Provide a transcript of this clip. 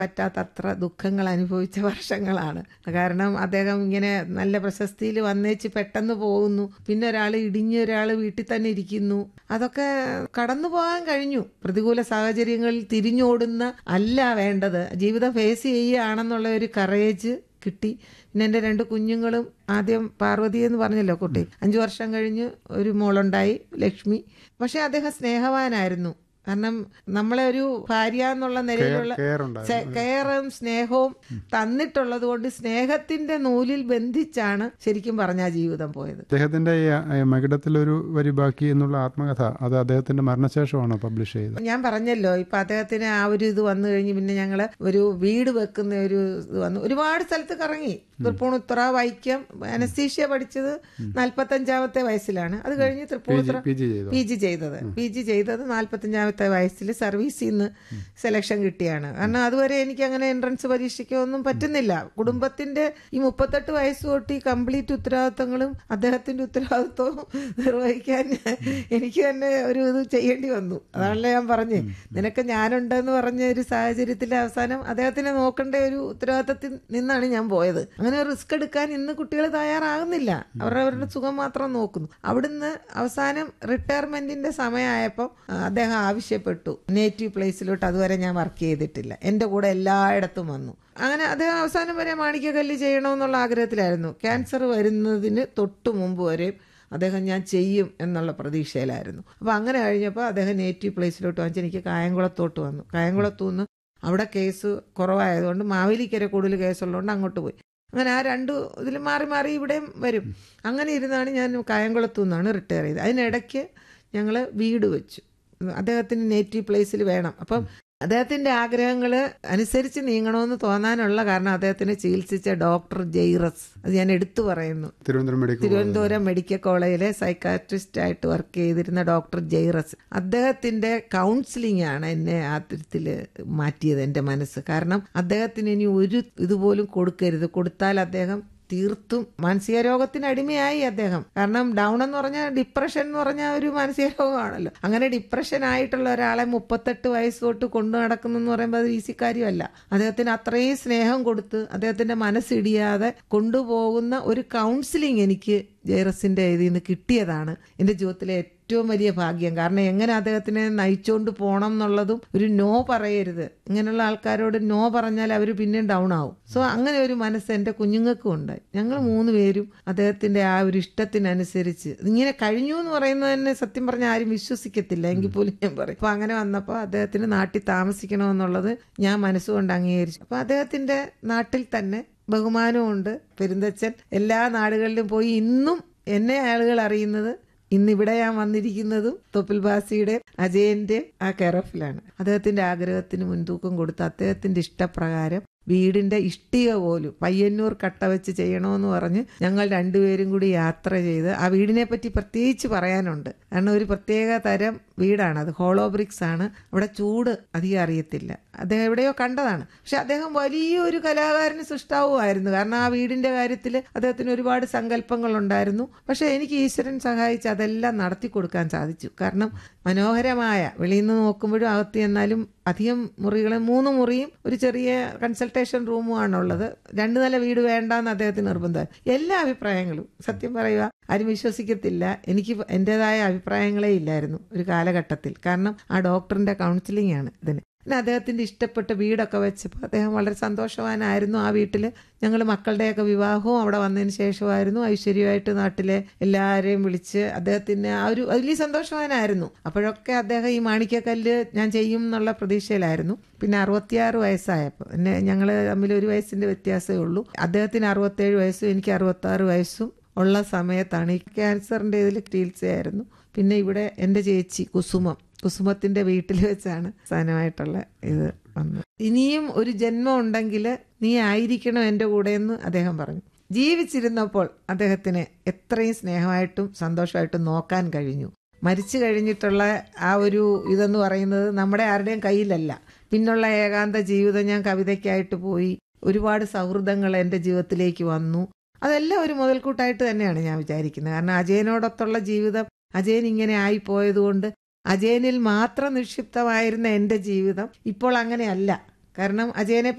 പറ്റാത്തത്ര ദുഃഖങ്ങൾ അനുഭവിച്ച വർഷങ്ങളാണ് കാരണം അദ്ദേഹം ഇങ്ങനെ നല്ല പ്രശസ്തിയിൽ വന്നേച്ച് പെട്ടെന്ന് പോകുന്നു പിന്നെ ഒരാൾ ഇടിഞ്ഞ ഒരാൾ വീട്ടിൽ തന്നെ ഇരിക്കുന്നു അതൊക്കെ കടന്നു പോകാൻ കഴിഞ്ഞു പ്രതികൂല സാഹചര്യങ്ങളിൽ തിരിഞ്ഞോടുന്ന അല്ല വേണ്ടത് ജീവിതം ഫേസ് ചെയ്യുകയാണെന്നുള്ള ഒരു കറേജ് കിട്ടി പിന്നെ എൻ്റെ രണ്ട് കുഞ്ഞുങ്ങളും ആദ്യം പാർവതി എന്ന് പറഞ്ഞല്ലോ കുട്ടി അഞ്ചു വർഷം കഴിഞ്ഞ് ഒരു മോളുണ്ടായി ലക്ഷ്മി പക്ഷെ അദ്ദേഹം സ്നേഹവാനായിരുന്നു കാരണം നമ്മളെ ഒരു ഭാര്യ എന്നുള്ള നിലയിലുള്ള കെയർ ഉണ്ടായിരുന്നു കെയറും സ്നേഹവും തന്നിട്ടുള്ളത് കൊണ്ട് സ്നേഹത്തിന്റെ നൂലിൽ ബന്ധിച്ചാണ് ശരിക്കും പറഞ്ഞ ജീവിതം പോയത് അദ്ദേഹത്തിന്റെ ഈ ആ, മകിടത്തിലൊരു വരി ബാക്കി എന്നുള്ള ആത്മകഥ അത് അദ്ദേഹത്തിന്റെ മരണശേഷമാണ് പബ്ലിഷ് ചെയ്തത് ഞാൻ പറഞ്ഞല്ലോ ഇപ്പൊ അദ്ദേഹത്തിന് ആ ഒരു ഇത് വന്നു കഴിഞ്ഞ് പിന്നെ ഞങ്ങള് ഒരു വീട് വെക്കുന്ന ഒരു ഇത് വന്നു ഒരുപാട് സ്ഥലത്ത് കറങ്ങി തൃപ്പൂണിത്തുറ വൈക്കം അനസ്തീഷ്യ പഠിച്ചത് നാൽപ്പത്തഞ്ചാമത്തെ വയസ്സിലാണ് അത് കഴിഞ്ഞ് തൃപ്പൂണിത്തുറ പി ജി ചെയ്തു പി ജി ചെയ്തത് പി ജി ചെയ്തത് നാൽപ്പത്തഞ്ചാമത്തെ വയസ്സിൽ സർവീസിൽ നിന്ന് സെലക്ഷൻ കിട്ടിയാണ് കാരണം അതുവരെ എനിക്ക് അങ്ങനെ എൻട്രൻസ് പരീക്ഷയ്ക്കോ ഒന്നും പറ്റുന്നില്ല കുടുംബത്തിന്റെ ഈ മുപ്പത്തെട്ട് വയസ്സ് തൊട്ട് ഈ കംപ്ലീറ്റ് ഉത്തരവാദിത്തങ്ങളും അദ്ദേഹത്തിന്റെ ഉത്തരവാദിത്വവും നിർവഹിക്കാൻ എനിക്ക് തന്നെ ഒരു ഇത് ചെയ്യേണ്ടി വന്നു അതാണല്ലോ ഞാൻ പറഞ്ഞേ നിനക്ക് ഞാനുണ്ടെന്ന് പറഞ്ഞ ഒരു സാഹചര്യത്തിൽ അവസാനം അദ്ദേഹത്തിനെ നോക്കേണ്ട ഒരു ഉത്തരവാദിത്തത്തിൽ നിന്നാണ് ഞാൻ പോയത് അങ്ങനെ റിസ്ക് എടുക്കാൻ ഇന്ന് കുട്ടികൾ തയ്യാറാകുന്നില്ല അവരുടെ അവരുടെ സുഖം മാത്രം നോക്കുന്നു അവിടുന്ന് അവസാനം റിട്ടയർമെന്റിന്റെ സമയമായപ്പോൾ അദ്ദേഹം ആവശ്യപ്പെട്ടു നേറ്റീവ് പ്ലേസിലോട്ട് അതുവരെ ഞാൻ വർക്ക് ചെയ്തിട്ടില്ല എൻ്റെ കൂടെ എല്ലായിടത്തും വന്നു അങ്ങനെ അദ്ദേഹം അവസാനം വരെ മാണിക്യക്കല്ല് ചെയ്യണമെന്നുള്ള ആഗ്രഹത്തിലായിരുന്നു ക്യാൻസർ വരുന്നതിന് തൊട്ടു മുമ്പ് വരെയും അദ്ദേഹം ഞാൻ ചെയ്യും എന്നുള്ള പ്രതീക്ഷയിലായിരുന്നു അപ്പോൾ അങ്ങനെ കഴിഞ്ഞപ്പോൾ അദ്ദേഹം നേറ്റീവ് പ്ലേസിലോട്ട് വാങ്ങിച്ച് എനിക്ക് കായംകുളത്തോട്ട് വന്നു കായംകുളത്തു നിന്ന് അവിടെ കേസ് കുറവായതുകൊണ്ട് മാവേലിക്കര കൂടുതൽ കേസുള്ളതുകൊണ്ട് അങ്ങോട്ട് പോയി അങ്ങനെ ആ രണ്ട് ഇതിൽ മാറി മാറി ഇവിടെയും വരും അങ്ങനെ ഇരുന്നാണ് ഞാൻ കായംകുളത്തു നിന്നാണ് റിട്ടയർ ചെയ്തത് അതിനിടയ്ക്ക് ഞങ്ങൾ വീട് വെച്ചു അദ്ദേഹത്തിന് നേറ്റീവ് പ്ലേസിൽ വേണം അപ്പം അദ്ദേഹത്തിന്റെ ആഗ്രഹങ്ങൾ അനുസരിച്ച് നീങ്ങണമെന്ന് തോന്നാനുള്ള കാരണം അദ്ദേഹത്തിനെ ചികിത്സിച്ച ഡോക്ടർ ജെയ്റസ് അത് ഞാൻ എടുത്തു പറയുന്നു തിരുവനന്തപുരം മെഡിക്കൽ തിരുവനന്തപുരം മെഡിക്കൽ കോളേജിലെ സൈക്കാട്രിസ്റ്റ് ആയിട്ട് വർക്ക് ചെയ്തിരുന്ന ഡോക്ടർ ജെയ്റസ് അദ്ദേഹത്തിന്റെ കൗൺസിലിംഗ് ആണ് എന്നെ ആ തരത്തിൽ മാറ്റിയത് എൻ്റെ മനസ്സ് കാരണം അദ്ദേഹത്തിന് ഇനി ഒരു ഇതുപോലും കൊടുക്കരുത് കൊടുത്താൽ അദ്ദേഹം തീർത്തും മാനസിക രോഗത്തിന് അടിമയായി അദ്ദേഹം കാരണം ഡൗൺ എന്ന് പറഞ്ഞാൽ ഡിപ്രഷൻ എന്ന് പറഞ്ഞാൽ ഒരു മാനസിക രോഗമാണല്ലോ അങ്ങനെ ഡിപ്രഷൻ ആയിട്ടുള്ള ഒരാളെ മുപ്പത്തെട്ട് വയസ്സ് തൊട്ട് കൊണ്ടു നടക്കുന്നു എന്ന് പറയുമ്പോൾ അത് ഈസി കാര്യമല്ല അദ്ദേഹത്തിന് അത്രയും സ്നേഹം കൊടുത്ത് അദ്ദേഹത്തിന്റെ മനസ്സിടിയാതെ കൊണ്ടുപോകുന്ന ഒരു കൗൺസിലിംഗ് എനിക്ക് ജയറസിന്റെ ഇതിൽ നിന്ന് കിട്ടിയതാണ് എൻ്റെ ജീവിതത്തിലെ ഏറ്റവും വലിയ ഭാഗ്യം കാരണം എങ്ങനെ അദ്ദേഹത്തിനെ നയിച്ചുകൊണ്ട് പോകണം എന്നുള്ളതും ഒരു നോ പറയരുത് ഇങ്ങനെയുള്ള ആൾക്കാരോട് നോ പറഞ്ഞാൽ അവർ പിന്നെയും ഡൗൺ ആവും സോ അങ്ങനെ ഒരു മനസ്സ് എൻ്റെ കുഞ്ഞുങ്ങൾക്കും ഉണ്ട് ഞങ്ങൾ മൂന്ന് പേരും അദ്ദേഹത്തിന്റെ ആ ഒരു ഇഷ്ടത്തിനനുസരിച്ച് ഇങ്ങനെ കഴിഞ്ഞു എന്ന് പറയുന്നത് തന്നെ സത്യം പറഞ്ഞാൽ ആരും വിശ്വസിക്കത്തില്ല എങ്കിൽ പോലും ഞാൻ പറയും അപ്പൊ അങ്ങനെ വന്നപ്പോൾ അദ്ദേഹത്തിന് നാട്ടിൽ താമസിക്കണമെന്നുള്ളത് ഞാൻ മനസ്സുകൊണ്ട് അംഗീകരിച്ചു അപ്പൊ അദ്ദേഹത്തിന്റെ നാട്ടിൽ തന്നെ ബഹുമാനമുണ്ട് പെരുന്തച്ചൻ എല്ലാ നാടുകളിലും പോയി ഇന്നും എന്നെ ആളുകൾ അറിയുന്നത് ഇന്നിവിടെ ഞാൻ വന്നിരിക്കുന്നതും തൊപ്പിൽ ബാസിയുടെ അജയന്റെ ആ കെറഫിലാണ് അദ്ദേഹത്തിന്റെ ആഗ്രഹത്തിന് മുൻതൂക്കം കൊടുത്ത് അദ്ദേഹത്തിന്റെ ഇഷ്ടപ്രകാരം വീടിന്റെ ഇഷ്ടിക പോലും പയ്യന്നൂർ കട്ട വെച്ച് ചെയ്യണമെന്ന് പറഞ്ഞ് ഞങ്ങൾ രണ്ടുപേരും കൂടി യാത്ര ചെയ്ത് ആ വീടിനെ പറ്റി പ്രത്യേകിച്ച് പറയാനുണ്ട് കാരണം ഒരു പ്രത്യേക തരം വീടാണ് അത് ഹോളോ ബ്രിക്സ് ആണ് അവിടെ ചൂട് അധികം അറിയത്തില്ല അദ്ദേഹം എവിടെയോ കണ്ടതാണ് പക്ഷെ അദ്ദേഹം വലിയൊരു കലാകാരന് സൃഷ്ടാവുമായിരുന്നു കാരണം ആ വീടിന്റെ കാര്യത്തിൽ അദ്ദേഹത്തിന് ഒരുപാട് സങ്കല്പങ്ങൾ ഉണ്ടായിരുന്നു പക്ഷെ എനിക്ക് ഈശ്വരൻ സഹായിച്ച് അതെല്ലാം നടത്തി കൊടുക്കാൻ സാധിച്ചു കാരണം മനോഹരമായ വെളിയിൽ നിന്ന് നോക്കുമ്പോഴും അകത്ത് ചെന്നാലും അധികം മുറികൾ മൂന്ന് മുറിയും ഒരു ചെറിയ കൺസൾട്ടേഷൻ റൂമുമാണുള്ളത് രണ്ടു നില വീട് വേണ്ടെന്ന് അദ്ദേഹത്തിന് നിർബന്ധം എല്ലാ അഭിപ്രായങ്ങളും സത്യം പറയുക ആരും വിശ്വസിക്കത്തില്ല എനിക്ക് എൻ്റെതായ അഭിപ്രായങ്ങളേ ഇല്ലായിരുന്നു ഒരു കാലഘട്ടത്തിൽ കാരണം ആ ഡോക്ടറിന്റെ കൗൺസിലിംഗ് ആണ് ഇതിന് പിന്നെ അദ്ദേഹത്തിന്റെ ഇഷ്ടപ്പെട്ട വീടൊക്കെ വെച്ചപ്പോൾ അദ്ദേഹം വളരെ സന്തോഷവാനായിരുന്നു ആ വീട്ടിൽ ഞങ്ങൾ മക്കളുടെയൊക്കെ വിവാഹവും അവിടെ വന്നതിന് ശേഷമായിരുന്നു ഐശ്വര്യമായിട്ട് നാട്ടിലെ എല്ലാവരെയും വിളിച്ച് അദ്ദേഹത്തിന് ആ ഒരു വലിയ സന്തോഷവാനായിരുന്നു അപ്പോഴൊക്കെ അദ്ദേഹം ഈ മാണിക്യക്കല്ല് ഞാൻ ചെയ്യും എന്നുള്ള പ്രതീക്ഷയിലായിരുന്നു പിന്നെ അറുപത്തിയാറ് വയസ്സായപ്പോൾ എന്നെ ഞങ്ങൾ തമ്മിൽ ഒരു വയസ്സിന്റെ വ്യത്യാസമേ ഉള്ളൂ അദ്ദേഹത്തിന് അറുപത്തേഴ് വയസ്സും എനിക്ക് അറുപത്തി ആറ് വയസ്സും ഉള്ള സമയത്താണ് ഈ ക്യാൻസറിന്റെ ഇതിൽ ചികിത്സയായിരുന്നു പിന്നെ ഇവിടെ എൻ്റെ ചേച്ചി കുസുമം കുസുമത്തിന്റെ വീട്ടിൽ വെച്ചാണ് സാധനമായിട്ടുള്ള ഇത് വന്നത് ഇനിയും ഒരു ജന്മം ഉണ്ടെങ്കിൽ നീ ആയിരിക്കണം എൻ്റെ കൂടെ എന്ന് അദ്ദേഹം പറഞ്ഞു ജീവിച്ചിരുന്നപ്പോൾ അദ്ദേഹത്തിന് എത്രയും സ്നേഹമായിട്ടും സന്തോഷമായിട്ടും നോക്കാൻ കഴിഞ്ഞു മരിച്ചു കഴിഞ്ഞിട്ടുള്ള ആ ഒരു ഇതെന്ന് പറയുന്നത് നമ്മുടെ ആരുടെയും കയ്യിലല്ല പിന്നുള്ള ഏകാന്ത ജീവിതം ഞാൻ കവിതയ്ക്കായിട്ട് പോയി ഒരുപാട് സൗഹൃദങ്ങൾ എൻ്റെ ജീവിതത്തിലേക്ക് വന്നു അതെല്ലാം ഒരു മുതൽക്കൂട്ടായിട്ട് തന്നെയാണ് ഞാൻ വിചാരിക്കുന്നത് കാരണം അജയനോടൊത്തുള്ള ജീവിതം അജയൻ ഇങ്ങനെ ആയിപ്പോയതുകൊണ്ട് അജയനിൽ മാത്രം നിക്ഷിപ്തമായിരുന്ന എൻ്റെ ജീവിതം ഇപ്പോൾ അങ്ങനെയല്ല കാരണം അജയനെ